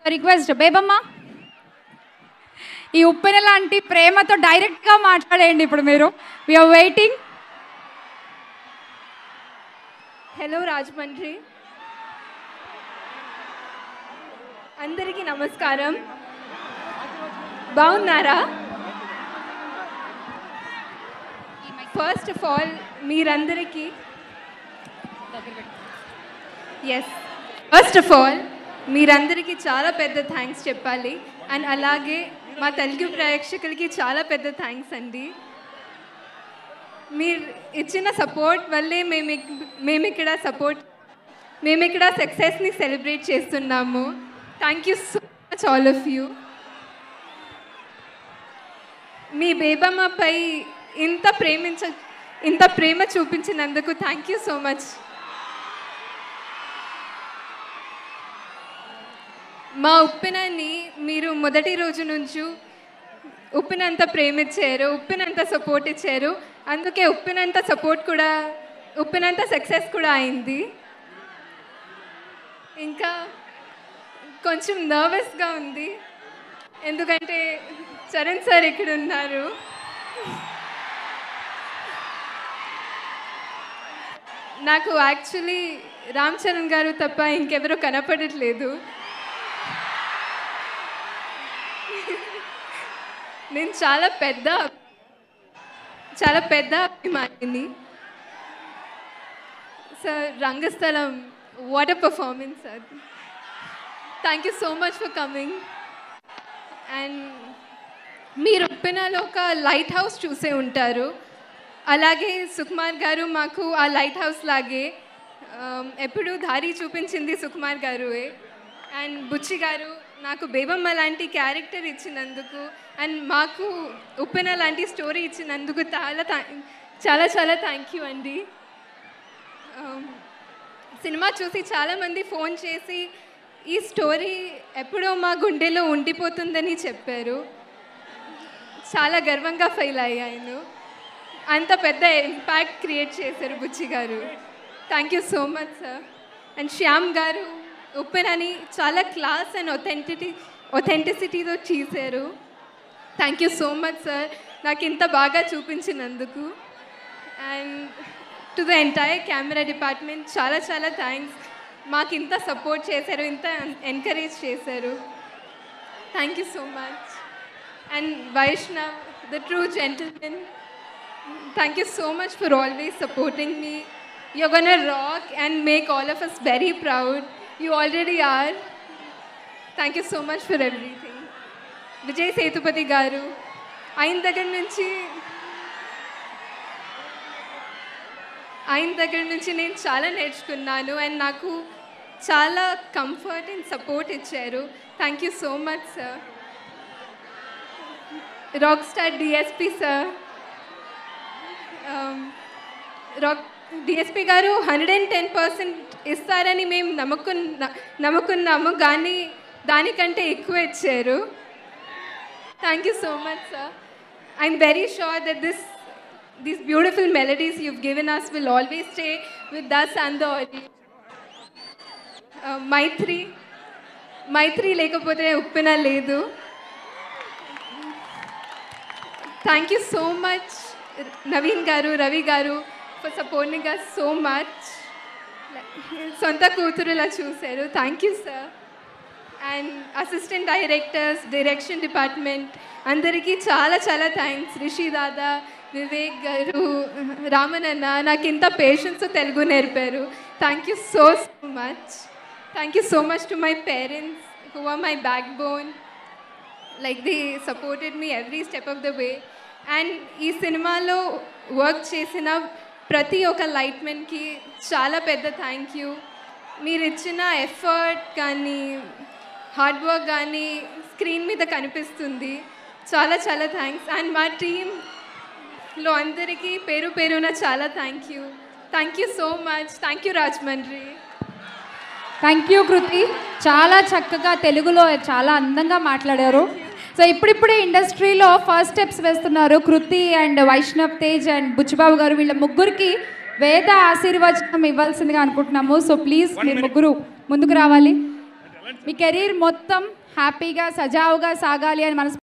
Request Bebamma ఈ ఉప్పెన లాంటి ప్రేమతో డైరెక్ట్గా మాట్లాడేయండి ఇప్పుడు మీరు వీఆర్ వెయిటింగ్ హలో రాజమండ్రి అందరికీ నమస్కారం బాగున్నారా ఫస్ట్ ఆఫ్ ఆల్ మీరందరికీ ఎస్ ఫస్ట్ ఆఫ్ ఆల్ మీరందరికీ చాలా పెద్ద థ్యాంక్స్ చెప్పాలి అండ్ అలాగే మా తెలుగు ప్రేక్షకులకి చాలా పెద్ద థ్యాంక్స్ అండి మీరు ఇచ్చిన సపోర్ట్ వల్లే మేము ఇక్- మేము ఇక్కడ సపోర్ట్ మేము ఇక్కడ సక్సెస్ని సెలబ్రేట్ చేస్తున్నాము thank you so much all of you మీ బేబమ్మపై ఇంత ప్రేమించ ఇంత ప్రేమ చూపించినందుకు థ్యాంక్ యూ సో మచ్ మా ఉప్పెనని మీరు మొదటి రోజు నుంచి ఉప్పినంత ప్రేమించారు ఉప్పినంత సపోర్ట్ ఇచ్చారు అందుకే ఉప్పినంత సపోర్ట్ కూడా ఉప్పినంత సక్సెస్ కూడా అయింది ఇంకా కొంచెం నర్వస్గా ఉంది ఎందుకంటే చరణ్ సార్ ఇక్కడ ఉన్నారు నాకు యాక్చువల్లీ రామ్ చరణ్ గారు తప్ప ఇంకెవరూ కనపడట్లేదు నేను చాలా పెద్ద చాలా పెద్ద అభిమానిని sir Rangasthalam what a performance sir thank you so much for coming and మీరు ఉప్పెనలో ఒక లైట్ హౌస్ చూసే ఉంటారు అలాగే సుకుమార్ గారు మాకు ఆ లైట్ హౌస్ లాగే um, ఎప్పుడు దారి చూపించింది సుకుమార్ గారువే అండ్ బుచ్చి గారు నాకు బేబమ్మ లాంటి క్యారెక్టర్ ఇచ్చినందుకు అండ్ మాకు ఉప్పెన లాంటి స్టోరీ ఇచ్చినందుకు చాలా థా- చాలా చాలా థ్యాంక్ యూ అండి Um, సినిమా చూసి చాలామంది ఫోన్ చేసి ఈ స్టోరీ ఎప్పుడో మా గుండెలో ఉండిపోతుందని చెప్పారు చాలా గర్వంగా ఫీల్ అయ్యాను అంత పెద్ద ఇంపాక్ట్ క్రియేట్ చేశారు Buchi garu thank you so much sir and Shyam garu ఉప్పెనని చాలా క్లాస్ అండ్ ఒథెంటిటీ ఒథెంటిసిటీతో చేశారు thank you so much sir నాకు ఇంత బాగా చూపించినందుకు and to the entire camera department చాలా చాలా థ్యాంక్స్ మాకు ఇంత సపోర్ట్ చేశారు ఇంత ఎంకరేజ్ చేశారు thank you so much and Vaishnav the true gentleman thank you so much for always supporting me you gonna rock and make all of us very proud you already are thank you so much for everything Vijay Sethupathi garu ఆయన దగ్గర నుంచి ఆయన దగ్గర నుంచి నేను చాలా నేర్చుకున్నాను and నాకు చాలా కంఫర్ట్ అండ్ సపోర్ట్ ఇచ్చారు thank you so much sir rock star DSP sir rock DSP garu hundred and ten percent ఇస్తారని మేము నమ్ముకున్న నమ్ముకున్నాము కానీ దానికంటే ఎక్కువ ఇచ్చారు thank you so much sir I'm very sure that this these beautiful melodies you've given us will always stay with us and the audience. Uh, Mythri Mythri లేకపోతే ఉప్పెన లేదు thank you so much Naveen garu Ravi garu for supporting us so much సొంత కూతురులా చూశారు thank you sir and assistant directors direction department అందరికీ చాలా చాలా thanks Rishi దాదా వివేక్ గారు రామనన్న నాకు ఇంత పేషెన్స్ తెలుగు నేర్పారు thank you so so much thank you so much to my parents who are my backbone like the supported me every step of the way and ఈ సినిమాలో work చేసిన ప్రతి ఒక్క లైట్మెన్కి చాలా పెద్ద థ్యాంక్ యూ మీరు ఇచ్చిన ఎఫర్ట్ కానీ హార్డ్ వర్క్ కానీ స్క్రీన్ మీద కనిపిస్తుంది చాలా చాలా థ్యాంక్స్ అండ్ మా టీంలో అందరికీ పేరు పేరున చాలా thank you thank you so much thank you Rajahmundry thank you Kriti చాలా చక్కగా తెలుగులో చాలా అందంగా మాట్లాడారు సో ఇప్పుడిప్పుడే ఇండస్ట్రీలో ఫస్ట్ స్టెప్స్ వేస్తున్నారు కృతి అండ్ వైష్ణవ్ తేజ్ అండ్ బుచ్చిబాబు గారు వీళ్ళ ముగ్గురికి వేద ఆశీర్వచనం ఇవ్వాల్సిందిగా అనుకుంటున్నాము సో ప్లీజ్ మీరు ముగ్గురు ముందుకు రావాలి మీ కెరీర్ మొత్తం హ్యాపీగా సజావుగా సాగాలి అని మనసు